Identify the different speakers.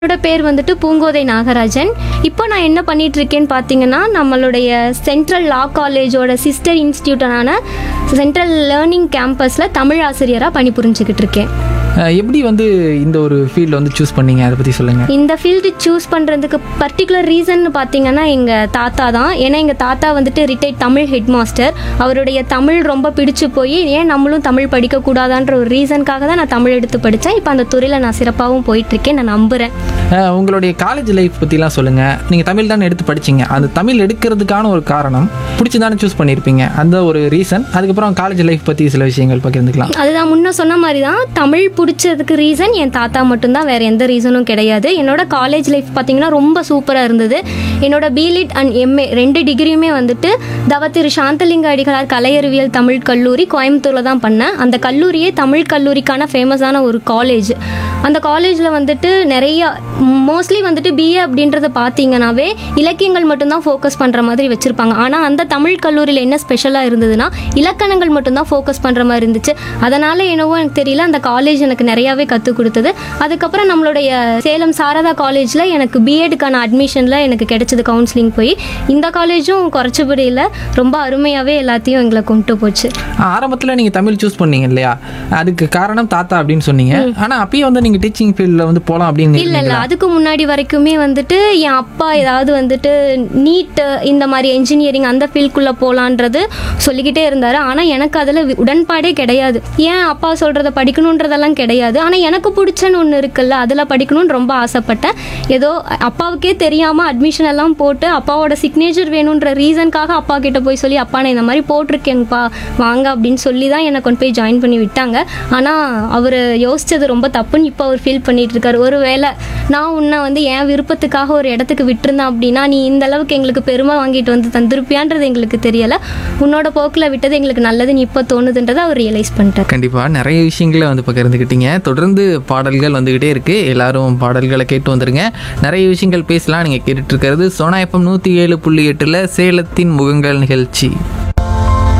Speaker 1: என்னோட பேர் வந்துட்டு பூங்கோதை நாகராஜன் இப்போ நான் என்ன பண்ணிட்டு இருக்கேன்னு பார்த்தீங்கன்னா நம்மளுடைய சென்ட்ரல் லா காலேஜோட சிஸ்டர் இன்ஸ்டியூட்டான சென்ட்ரல் லேர்னிங் கேம்பஸில் தமிழ் ஆசிரியராக பணிபுரிஞ்சுக்கிட்டு இருக்கேன்
Speaker 2: அஹ் எப்படி வந்து இந்த ஒரு ஃபீல்டு வந்து சூஸ் பண்ணீங்க அதை பற்றி சொல்லுங்கள்
Speaker 1: இந்த ஃபீல்டு சூஸ் பண்ணுறதுக்கு பர்டிகுலர் ரீசன் பார்த்தீங்கன்னா எங்கள் தாத்தா தான் ஏன்னா எங்கள் தாத்தா வந்துட்டு ரிட்டையர்ட் தமிழ் ஹெட் மாஸ்டர் அவருடைய தமிழ் ரொம்ப பிடிச்சு போய் ஏன் நம்மளும் தமிழ் படிக்கக்கூடாதான்ற ஒரு ரீசனுக்காக தான் நான் தமிழ் எடுத்து படித்தேன் இப்போ அந்த துறையில் நான் சிறப்பாகவும் போயிட்டுருக்கேன் நான் நம்புகிறேன்
Speaker 2: அஹ் உங்களுடைய காலேஜ் லைஃப் பற்றிலாம் சொல்லுங்கள் நீங்கள் தமிழ் தானே எடுத்து படிச்சீங்க அந்த தமிழ் எடுக்கிறதுக்கான ஒரு காரணம் பிடிச்சி தானே சூஸ் பண்ணியிருப்பீங்க அந்த ஒரு ரீசன் அதுக்கப்புறம் காலேஜ் லைஃப் பற்றி சில விஷயங்கள் பகிர்ந்துக்கலாம்
Speaker 1: அதுதான் முன்ன சொன்ன மாதிரி தான் தமிழ் பிடிச்சதுக்கு ரீசன் என் தாத்தா மட்டும்தான் வேற எந்த ரீசனும் கிடையாது என்னோட காலேஜ் லைஃப் பார்த்தீங்கன்னா ரொம்ப சூப்பராக இருந்தது என்னோட பிலிட் அண்ட் எம்ஏ ரெண்டு டிகிரியுமே வந்துட்டு தவத்திரு சாந்தலிங்க அடிகளார் கலையறிவியல் தமிழ் கல்லூரி கோயம்புத்தூரில் தான் பண்ணேன் அந்த கல்லூரியே தமிழ் கல்லூரிக்கான ஃபேமஸான ஒரு காலேஜ் அந்த காலேஜில் வந்துட்டு நிறைய மோஸ்ட்லி வந்துட்டு பிஏ அப்படின்றத பார்த்தீங்கன்னாவே இலக்கியங்கள் மட்டும்தான் ஃபோக்கஸ் பண்ணுற மாதிரி வச்சுருப்பாங்க ஆனால் அந்த தமிழ் கல்லூரியில் என்ன ஸ்பெஷலாக இருந்ததுன்னா இலக்கணங்கள் மட்டும்தான் ஃபோக்கஸ் பண்ணுற மாதிரி இருந்துச்சு அதனால் என்னவோ எனக்கு தெரியல அந்த காலேஜ் எனக்கு நிறையாவே கற்றுக் கொடுத்தது அதுக்கப்புறம் நம்மளுடைய சேலம் சாரதா காலேஜில் எனக்கு பிஎடுக்கான அட்மிஷனில் எனக்கு கிடைச்சது கவுன்சிலிங் போய் இந்த காலேஜும் குறைச்சபடி இல்லை ரொம்ப அருமையாகவே எல்லாத்தையும் எங்களை கொண்டு போச்சு
Speaker 2: ஆரம்பத்தில் நீங்கள் தமிழ் சூஸ் பண்ணீங்க இல்லையா அதுக்கு காரணம் தாத்தா அப்படின்னு சொன்னீங்க ஆனால் அப்பயே வந்து நீங்கள் டீச்சிங் ஃபீல்டில் வந்து போகலாம் அப்படின்னு
Speaker 1: இல்ல இல்ல
Speaker 2: இருந்தீங்களா?
Speaker 1: அதுக்கு முன்னாடி வரைக்குமே வந்துட்டு என் அப்பா ஏதாவது வந்துட்டு நீட் இந்த மாதிரி என்ஜினியரிங் அந்த ஃபீல்டுக்குள்ள போலான்றது சொல்லிக்கிட்டே இருந்தாரு ஆனா எனக்கு அதுல வி- உடன்பாடே கிடையாது ஏன் அப்பா சொல்றத படிக்கணுன்றதெல்லாம் கிடையாது ஆனா எனக்கு பிடிச்சன்னு ஒன்று இருக்குல்ல அதுல படிக்கணும்னு ரொம்ப ஆசைப்பட்டேன் ஏதோ அப்பாவுக்கே தெரியாம அட்மிஷன் எல்லாம் போட்டு அப்பாவோட சிக்னேச்சர் வேணுன்ற ரீசனுக்காக அப்பா கிட்ட போய் சொல்லி அப்பா நான் இந்த மாதிரி போட்டிருக்கேங்கப்பா வாங்க அப்படின்னு சொல்லி தான் என்னை கொண்டு போய் ஜாயின் பண்ணி விட்டாங்க ஆனா அவர் யோசிச்சது ரொம்ப தப்புன்னு இப்போ அவர் ஃபீல் பண்ணிட்டு இருக்காரு ஒருவேளை நான் உன்னை வந்து என் விருப்பத்துக்காக ஒரு இடத்துக்கு விட்டிருந்தேன் அப்படின்னா நீ இந்த அளவுக்கு எங்களுக்கு பெருமை வாங்கிட்டு வந்து தந்திருப்பியான்றது எங்களுக்கு தெரியல உன்னோட போக்கில் விட்டது எங்களுக்கு நல்லதுன்னு இப்போ தோணுதுன்றதை அவர் ரியலைஸ் பண்ணிட்டார்
Speaker 2: கண்டிப்பாக நிறைய விஷயங்களை வந்து பகிர்ந்துக்கிட்டீங்க தொடர்ந்து பாடல்கள் வந்துக்கிட்டே இருக்கு எல்லாரும் பாடல்களை கேட்டு வந்துருங்க நிறைய விஷயங்கள் பேசலாம் நீங்கள் கேட்டுட்டு இருக்கிறது சோனா எஃப்எம் நூற்றி ஏழு புள்ளி எட்டில் சேலத்தின் முகங்கள் நிகழ்ச்சி